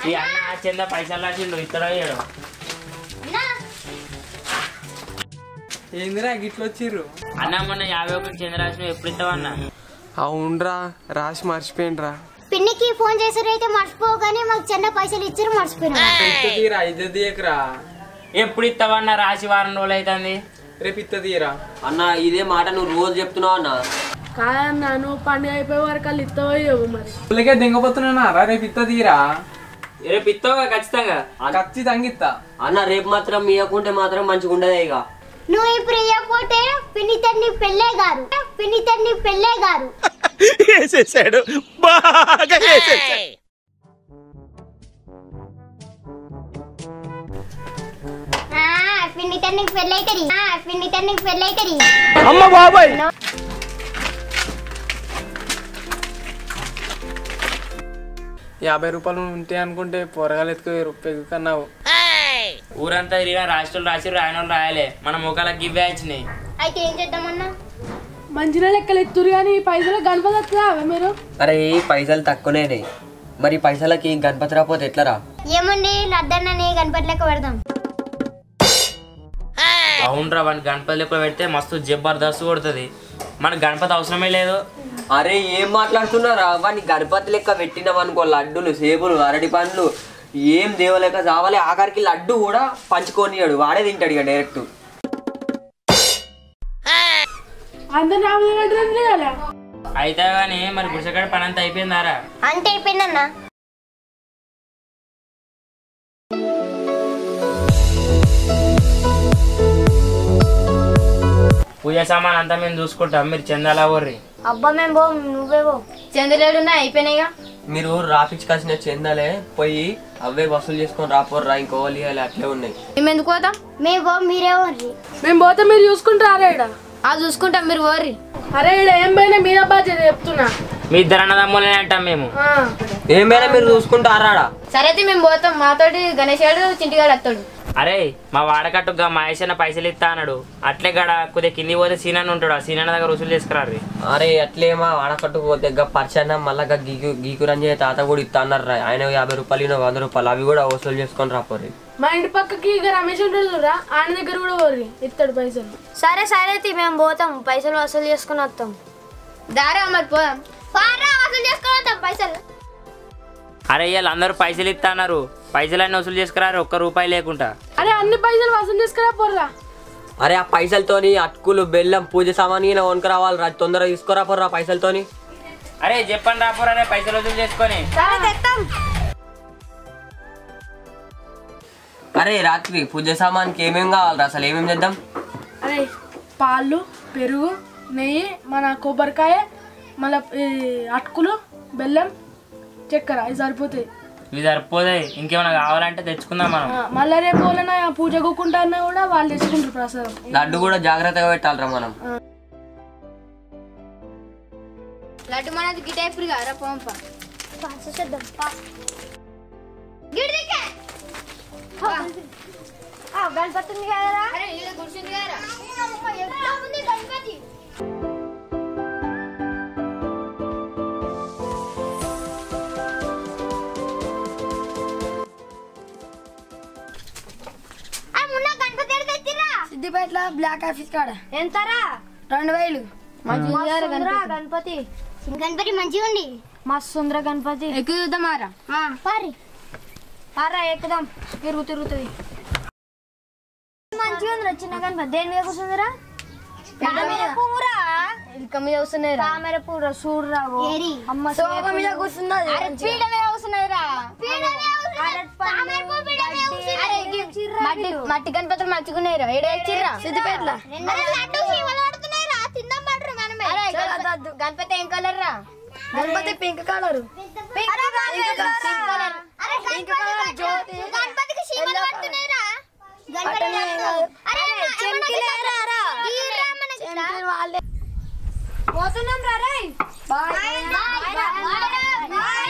ఈ అన్న చంద పైసలు రాసిండు ఇతర అయ్యాడు ఏందిరా గిట్ల వచ్చిర్రు అన్న మొన్న యాభై ఒకటి చంద్ర రాసిన ఎప్పుడు ఇస్తావన్నా అవునరా రాసి మర్చిపోయినరా పిన్నికి ఫోన్ చేసారైతే మర్చిపోగానే మాకు చిన్న పైసలు ఇచ్చారు మర్చిపోయినా తీరా ఇద్దరు తీయకరా ఎప్పుడు ఇస్తావన్నా రాసి వారం రోజులు అవుతుంది రేపు ఇత్త తీరా అన్న ఇదే మాట నువ్వు రోజు చెప్తున్నావు అన్న కాదన్నా నువ్వు పండుగ అయిపోయే వరకు వాళ్ళు ఇస్తావో ఇవ్వవు మరి పుల్లకే దింగపోతున్నా రా రేపు ఇత్త తీరా రేపు ఇస్తావుగా ఖచ్చితంగా ఖచ్చితంగా ఇత్తా అన్న రేపు మాత్రం మీయకుంటే మాత్రం మంచిగా ఉండదే ఇక నువ్వు ఇప్పుడు ఇవ్వకపోతే పిన్ని తన్ని పెళ్ళే గారు పిన్ని తన్ని పెళ్ళే గారు వేసేసాడు బాగా వేసేసాడు ఆ, పిన్ని తన్ని పెళ్ళైతది ఆ, పిన్ని తన్ని పెళ్ళైతది అమ్మ బాబాయ్ యాభై రూపాయలు ఉంటే అనుకుంటే పొరగాలు ఎత్తుకు పెగ్గు కన్నావు ఊరంతా తిరిగిన రాష్ట్రాలు రాసి రాయన వాళ్ళు రాయలే మన ముఖాలకు గివ్వే వచ్చినాయి అయితే ఏం చేద్దామన్నా మంచిగా లెక్కలు ఎత్తురు కానీ పైసలు గణపతి వస్తుందా మీరు అరే ఈ పైసలు తక్కువనే మరి పైసలకి గణపతి రాపోతే ఎట్లరా ఏముంది లద్దన్నని గణపతి లెక్క పెడదాం అవునరా వాడిని గణపతి లెక్క పెడితే మస్తు జబర్దస్త్ కొడుతుంది మన గణపతి అవసరమే లేదు అరే ఏం మాట్లాడుతున్నారా వాడిని గణపతి లెక్క పెట్టినాం అనుకో లడ్డులు సేపులు అరటి పండ్లు ఏం దేవలేక చావాలి ఆఖరికి లడ్డు కూడా పంచుకొనియాడు వాడే తింటాడు ఇక డైరెక్ట్ అందరు నా మీద పడ్డారు కదా అయితే కానీ మరి గుడిసెకాడ పని అంతా అయిపోయిందారా అంతే అయిపోయిందన్నా పూజ సామాన్ అంతా మేము చూసుకుంటాం మీరు చందాలా వర్రి అబ్బా మేము పో నువ్వే పో చంద్రలేడున్నా అయిపోయినాయిగా మీరు రాపించుకొచ్చిన చెందాలే పోయి అవే వసూలు చేసుకొని రాపోర్రా ఇంకో వాళ్ళు అట్లే ఉన్నాయి మేము ఎందుకు పోతాం మేము పో మీరే వర్రి మేము పోతే మీరు చూసుకుంటారా ఈడ ఆ చూసుకుంటాం మీరు ఓర్రి అరే ఈడ ఏం పోయినా మీద బాధ్యత చెప్తున్నా మీ ఇద్దరు అన్నదమ్ములనే అంటాం మేము ఆ. ఏమైనా మీరు చూసుకుంటారా సరే అయితే మేము పోతాం మాతోటి గణేష్ గారు చింటిగాడు వస్తాడు అరే మా వాడకట్టుగా మహేష్ అన్న పైసలు ఇస్తా అన్నాడు అట్లే గడ కొద్దిగా కింది పోతే సీనన్న ఉంటాడు ఆ సీనన్న దగ్గర వసూలు చేసుకురారు అరే అట్లేమా వాడకట్టుకుపోతే గా పరిచయం మళ్ళా గా గీకు గీకురంజే తాత కూడా ఇస్తా అన్నారు రా. ఆయన యాభై రూపాయలు ఈయన వంద రూపాయలు అవి కూడా వసూలు చేసుకొని రాపోర్రి మా ఇంటి పక్కకి ఇక రమేష్ ఉంటాడు రా ఆయన దగ్గర కూడా పోర్రి ఇస్తాడు పైసలు సరే సరే అయితే మేము పోతాం పైసలు వసూలు చేసుకుని వస్తాం దారా మరి పోదాం పారా వసూలు చేసుకుని వస్తాం పైసలు అరే వీళ్ళు అందరూ పైసలు ఇస్తా అన్నారు పైసలన్నీ వసూలు చేసుకురారు ఒక్క రూపాయి లేకుండా అరే అన్ని పైసలు వసూలు తీసుకురా పోర్రా అరే ఆ పైసలతోని అటుకులు బెల్లం పూజ సామాన్ ఈయన వనుక రావాలి రా తొందరగా తీసుకురా పోర్రా పైసలతోని అరే చెప్పండి రాపోరా రే పైసలు వసూలు చేసుకొని అరే రాత్రి పూజ సామాన్కి ఏమేం కావాలరా అసలు ఏమేం చేద్దాం అరే పాలు పెరుగు నెయ్యి మన కొబ్బరికాయ మళ్ళీ అటుకులు బెల్లం చక్కెర ఇది సరిపోతాయి ఇవి సరిపోతాయి ఇంకేమైనా కావాలంటే తెచ్చుకుందాం మనం ఆ, మళ్ళా రేపు వాళ్ళ పూజ కూకుంటా కూడా వాళ్ళు తెచ్చుకుంటారు ప్రసాదం లడ్డు కూడా జాగ్రత్తగా పెట్టాలరా మనం లడ్డు మనది గిట ఇప్పుడు కారా పంప గణపతి ఉంది కదరా అరే ఇలా కూర్చుంది కదరా ఎట్లా ఉంది గణపతి ఆ మున్న గణపతి ఎక్కడ తెచ్చిర్రా? సిద్దిపేటలో బ్లాక్ ఆఫీస్ కాడ ఎంతరా రెండు వేలు మస్తుందిరా గణపతి గణపతి మంచిగా ఉంది మస్తు సుందర గణపతి ఎక్కువ చూద్దామారా ఆ, పారి పారా ఎక్కుదాం తిరుగు తిరుగుతుంది మంచిగా ఉందిరా చిన్న గణపతి దేని మీద కూర్చుందిరా తామర పువ్వురా ఇల్క మీద వస్తున్నాయి తామర పువ్వురా చూడరా అమ్మ సోఫా మీద కూర్చున్నది పీడ మీద కూర్చున్నదిరా పీడ మీద తామర పువ్వు పీడ మీద కూర్చున్నది. మట్టి మట్టి గణపతులు మంచుకున్నాయిరా ఏడు వచ్చిర్రా సిద్దిపేటలో అరే లడ్డు చీమలు పడుతున్నాయిరా తిందాం పడరు మనమే అరే గణపతి- గణపతి ఏం కలర్ రా గణపతి పింక్ కలర్ అరే కలర్ అరే గణపతి గణపతికి చీమలు పడుతున్నాయిరా గణపతి అరే చెంకిలేరా వాళ్ళే పోతున్నాం రా రే బాయ్ బాయ్ బాయ్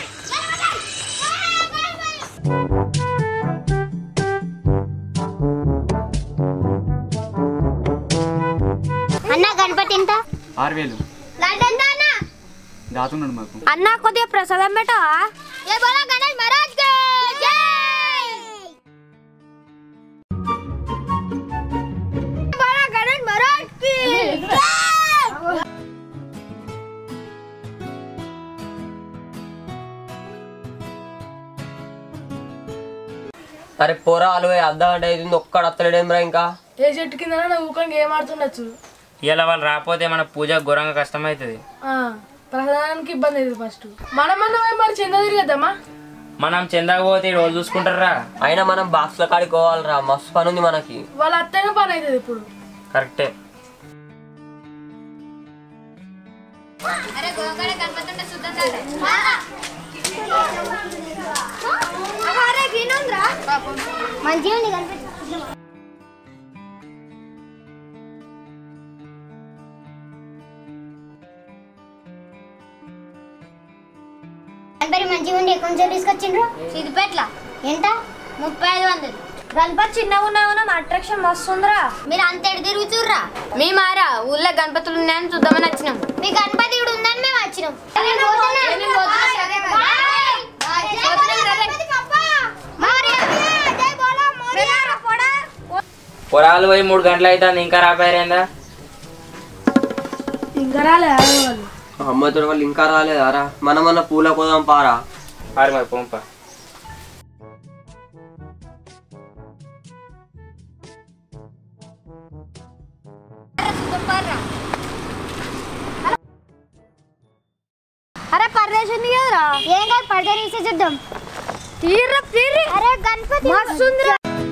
ఆ ఆరు వేలు దాతున్నాడు మాకు అన్న కొద్దిగా ప్రసాదం పెట్టవా ఏ బోలా గణేష్ మహారాజ్ కి జై బోలా గణేష్ మహారాజ్ కి జై అరే పోరాలు అర్ధ గంట అవుతుంది ఒక్కడ అత్తలేడేమ్రా ఇంకా ఏ చెట్టు కింద నువ్వు ఊకంగా ఏం ఆడుతుండొచ్చు ఇలా వాళ్ళు రాకపోతే మన పూజ ఘోరంగా కష్టమవుతుంది ఆ, ప్రసాదానికి ఇబ్బంది అవుతుంది ఫస్ట్ మనమన్నా పోయి మరి చెంద తిరిగేద్దామా మనం చెందకపోతే రోజు చూసుకుంటారా అయినా మనం బాక్స్ల కాడికి పోవాలిరా మస్తు పని ఉంది మనకి వాళ్ళ అత్తనే పని అవుతుంది ఇప్పుడు కరెక్టే అరే గోకడ గణపతి ఉంటే చూద్దాం అరే గినుంద్రా మంచిగా ఉంది గణపతి గణపతి మంచిగా ఉండి ఎక్కడి నుంచో తీసుకొచ్చిండ్రు సిద్దిపేట్ల ఎంత ముప్పై ఐదు వందలు గణపతి చిన్నగా ఉన్నామన్నా అట్రాక్షన్ మస్తు ఉందిరా మీరు అంత ఎడు తిరుగుతుర్రా మీ మారా ఊర్లో గణపతులు ఉన్నాయని చూద్దామని వచ్చినాం మీ గణపతి ఇక్కడ ఉందని మేము వచ్చినాం పొరాలు పోయి మూడు గంటలు అవుతుంది ఇంకా రాపారేందా ఇంకా రాలే వాళ్ళు అమ్మతోడు వాళ్ళు ఇంకా రాలేదారా మనమన్న పూల కోదాం పారా పారి మరి పంప అరే పరదేశ్ ఉంది కదరా ఏం కాదు పరదే తీసే చూద్దాం తీర్ర తీర్రి అరే గణపతి మస్తుందిరా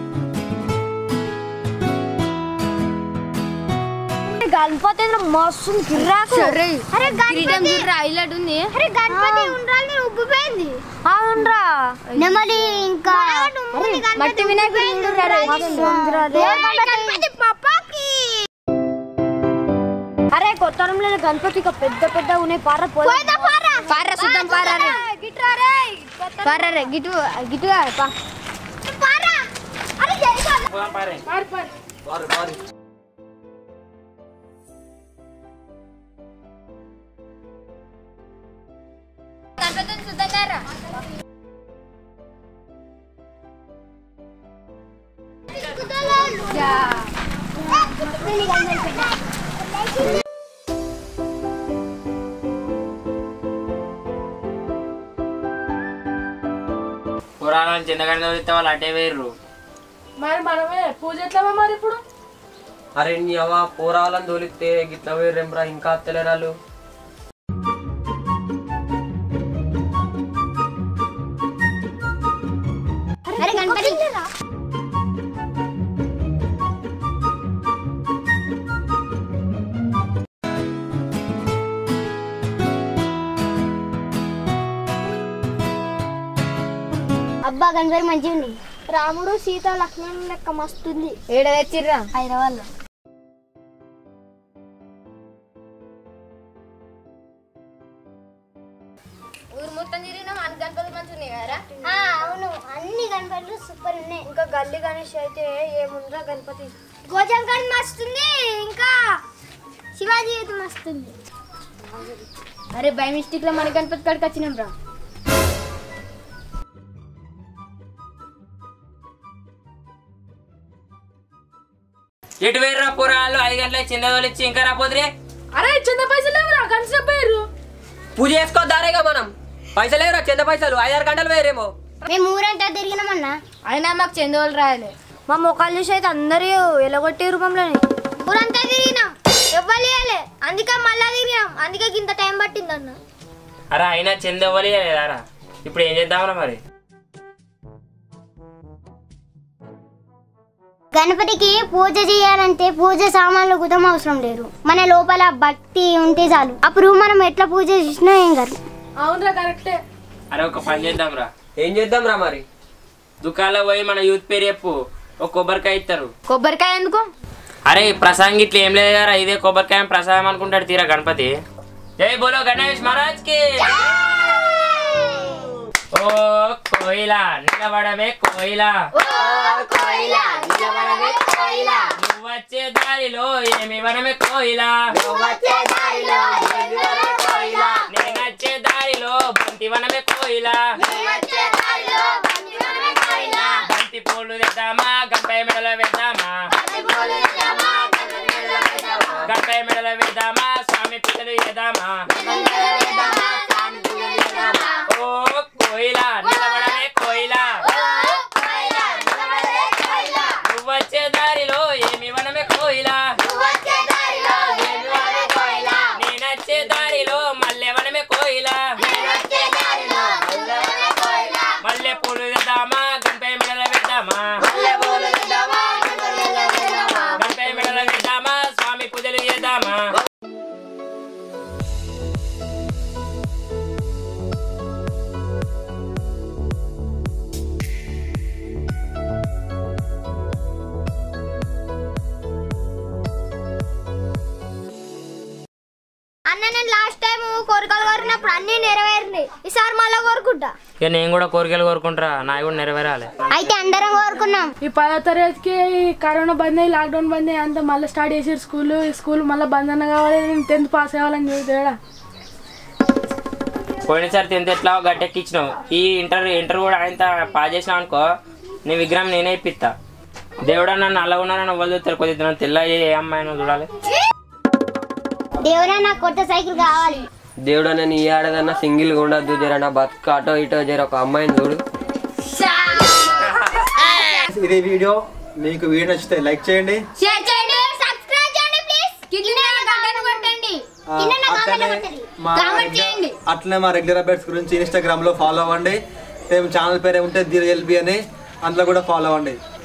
గణపతి మస్తు కిర్రాకు అరే గణపతి హైలైట్ ఉంది అరే గణపతి ఉండ్రాలి ఉబ్బిపోయింది అవునరా నెమలి ఇంకా మట్టి వినాయకుడు గణపతి పప్పాకి అరే కొత్తరంలో గణపతి ఇక పెద్ద పెద్ద ఉన్నాయి పార పోదా పారా పారా చూద్దాం పారా రే. గిట్రా రే పారా రే గిటు గిటు పా పారా అరే జైగా పోదాం పారే పారి పారి గణపతిని చూద్దాం పురాణాలు చెందగానే తోలిస్తే వాళ్ళు అటే వేర్రు మరి మనమే పూజ ఎట్లా మరి ఇప్పుడు అరే నీ అవ్వ పోరాలని తోలిస్తే గిట్ల వేరేమ్రా ఇంకా అత్తలేరాలు అరే గణపతి అబ్బా గణపతి మంచిగా ఉంది రాముడు సీత లక్ష్మణుడు లెక్క మస్తుంది ఏడ తెచ్చిర్రా హైదరాబాద్ లో ఊరు మొత్తం తిరిగినాం అన్ని గణపతులు మంచిగా ఉన్నాయి కదా ఆ, అవును అన్ని గణపతులు సూపర్ ఉన్నాయి ఇంకా గల్లీ గణేష్ అయితే ఏముందిరా గణపతి గోజం గణ్ మస్తుంది ఇంకా శివాజీ అయితే మస్తుంది అరే బై మిస్టేక్ లో మన గణపతి కాడికి వచ్చినాం రా ఎటు వేర్రా పురాణాలు ఐదు గంటలకు చెంద తోలిచ్చి ఇంకా రాపోతురే అరే చిన్న పైసలు లేవురా కన్సిడర్ పోయారు పూజ చేసుకోద్దారేగా మనం పైసలు లేవురా చెంద పైసలు ఐదారు గంటలు వేరేమో మేము ఊరంతా తిరిగినామన్నా అయినా మాకు చందోలు రాయలే మా ముఖాలు చూసి అయితే అందరూ ఎలగొట్టే రూపంలోనే ఊరంతా తిరిగినాం ఇవ్వలేలే అందుకే మళ్ళా తిరిగినాం అందుకే ఇంత టైం పట్టిందన్న అరే అయినా చెంద ఇవ్వలేదారా ఇప్పుడు ఏం చేద్దామరా మరి గణపతికి పూజ చేయాలంటే పూజ సామాన్లు గుతం అవసరం లేదు మన లోపల భక్తి ఉంటే చాలు అప్పుడు మనం ఎట్లా పూజ చేసినా ఏం కాదు అవునరా కరెక్టే అరే ఒక పని చేద్దాంరా ఏం చేద్దాంరా మరి దుకాణంలో పోయి మన యూత్ పేరు చెప్పు ఒక కొబ్బరికాయ ఇస్తారు కొబ్బరికాయ ఎందుకు అరే ప్రసాదం ఇట్లా ఏం లేదు కదా ఇదే కొబ్బరికాయ ప్రసాదం అనుకుంటాడు తీరా గణపతి జై బోలో గణేష్ మహారాజ్ కి ఓ కోయిలా నిలబడమే కోయిలా కోయిలా నువ్వు వచ్చే దారిలో ఏమి వనమే కోయిలా నేను వచ్చే దారిలో బంతి వనమే కోయిలా బంతి పూలు తెద్దామా గంపై మెడలో వేద్దామా గంపై మెడలో వేద్దామా స్వామి పిల్లలు వేద్దామా ఓ కోయిలా నిలబడమే కోయిలా నువ్వు వచ్చే దారిలో ఏమి వనమే కోయిలా నేను వచ్చే దారిలో మల్లె వనమే కోయిలా మల్లె పూలు తెద్దామా గంపై మెడలో వేద్దామా గంపై మెడలో వేద్దామా స్వామి పూజలు చేద్దామా అన్న నేను లాస్ట్ టైం కోరికలు కోరినప్పుడు అన్ని నెరవేరింది ఈసారి మళ్ళీ కోరుకుంటా ఇక నేను కూడా కోరికలు కోరుకుంటారా నాయి కూడా నెరవేరాలి అయితే అందరం కోరుకున్నాం ఈ పదో తరగతికి ఈ కరోనా బంద్ అయ్యి లాక్డౌన్ బంద్ అయ్యి అంతా మళ్ళీ స్టార్ట్ చేసారు స్కూల్ ఈ స్కూల్ మళ్ళీ బంద్ అన్న కావాలి నేను టెన్త్ పాస్ అవ్వాలని చూసాడా పోయినసారి టెన్త్ ఎట్లా గట్టెక్కించినావు ఈ ఇంటర్ ఇంటర్ కూడా ఆయన పాస్ చేసినావు అనుకో నీ విగ్రహం నేనే ఇప్పిస్తా దేవుడా నన్ను అలా ఉన్నానని వదిలితే కొద్దిగా తెల్ల ఏ అమ్మాయినో చూడాలి దేవుడా నాకు కొత్త సైకిల్ కావాలి దేవుడు నేను ఈ ఆడదన్నా సింగిల్ గా ఉండద్దు జర నా బతుకు అటో ఇటో జర ఒక అమ్మాయిని చూడు ఇది వీడియో మీకు వీడియో నచ్చితే లైక్ చేయండి షేర్ చేయండి సబ్స్క్రైబ్ చేయండి ప్లీజ్ కింద గంటను కొట్టండి ఆ, కింద కామెంట్ అట్లనే కొట్టండి మా కామెంట్ చేయండి అట్లనే మా రెగ్యులర్ అప్డేట్స్ గురించి ఇన్స్టాగ్రామ్ లో ఫాలో అవ్వండి సేమ్ ఛానల్ పేరే ఉంటే దీర్ ఎల్బి అని అందులో కూడా ఫాలో అవ్వండి